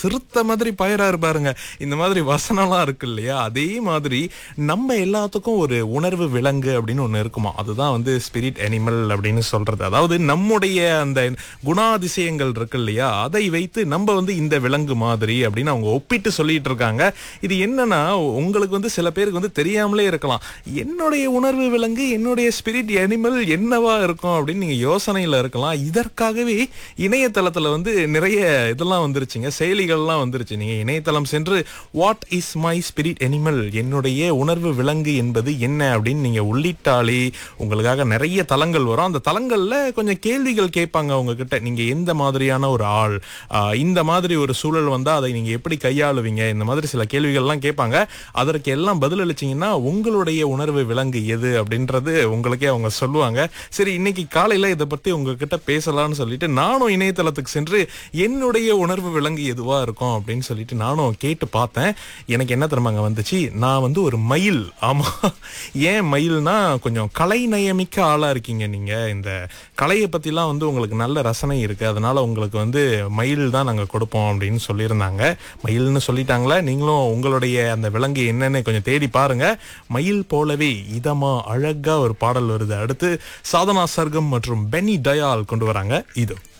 சிறுத்த மாதிரி பயிராரு பாருங்க இந்த மாதிரி வசனம்லாம் இருக்கு இல்லையா அதே மாதிரி நம்ம எல்லாத்துக்கும் ஒரு உணர்வு விலங்கு அப்படின்னு ஒண்ணு இருக்குமா அதுதான் வந்து ஸ்பிரிட் அனிமல் அப்படின்னு சொல்றது அதாவது நம்முடைய அந்த குணாதிசயங்கள் இருக்கு இல்லையா அதை வைத்து நம்ம வந்து இந்த விலங்கு மாதிரி அப்படின்னு அவங்க ஒப்பிட்டு சொல்லிட்டு இருக்காங்க இது என்னன்னா உங்களுக்கு வந்து சில பேருக்கு வந்து தெரியாமலே இருக்கலாம் என்னுடைய உணர்வு விலங்கு என்னுடைய ஸ்பிரிட் அனிமல் என்னவா இருக்கும் அப்படின்னு நீங்க யோசனையில இருக்கலாம் இதற்காகவே இணையதளத்துல வந்து நிறைய இதெல்லாம் வந்துருச்சுங்க செயலிகள்லாம் வந்துருச்சு நீங்க இணையதளம் சென்று what is my spirit animal என்னுடைய உணர்வு விலங்கு என்பது என்ன அப்படின்னு நீங்க உள்ளிட்டாலே உங்களுக்காக நிறைய தளங்கள் வரும் அந்த தளங்கள்ல கொஞ்சம் கேள்விகள் கேட்பாங்க உங்ககிட்ட நீங்க எந்த மாதிரியான ஒரு ஆள் ஆஹ் இந்த மாதிரி ஒரு சூழல் வந்தா அதை நீங்க எப்படி கையாளுவீங்க இந்த மாதிரி சில கேள்விகள்லாம் கேட்பாங்க அதற்கு எல்லாம் பதில் அளிச்சீங்கன்னா உங்களுடைய உணர்வு விலங்கு எது அப்படின்றது உங்களுக்கே அவங்க சொல்லுவாங்க சரி இன்னைக்கு காலையில இதை பத்தி உங்ககிட்ட பேசலாம்னு சொல்லிட்டு நானும் இணையதளத்துக்கு சென்று என்னுடைய உணர்வு விலங்கு எதுவா இருக்கும் அப்படின்னு சொல்லிட்டு நானும் கேட்டு பார்த்தேன் எனக்கு என்ன தெரியுமாங்க வந்துச்சு நான் வந்து ஒரு மயில் ஆமா ஏன் மயில்னா கொஞ்சம் கலை நயமிக்க ஆளா இருக்கீங்க நீங்க இந்த கலையை பத்திலாம் வந்து உங்களுக்கு நல்ல ரசனை இருக்கு அதனால உங்களுக்கு வந்து மயில் தான் நாங்க கொடுப்போம் அப்படின்னு சொல்லியிருந்தாங்க மயில்னு சொல்லிட்டாங்களா நீங்களும் உங்களுடைய அந்த விலங்கு என்னன்னு கொஞ்சம் தேடி பாருங்க மயில் போலவே இதமா அழகா ஒரு பாடல் வருது அடுத்து சாதனா சர்க்கம் மற்றும் பெனி டயால் கொண்டு வராங்க இது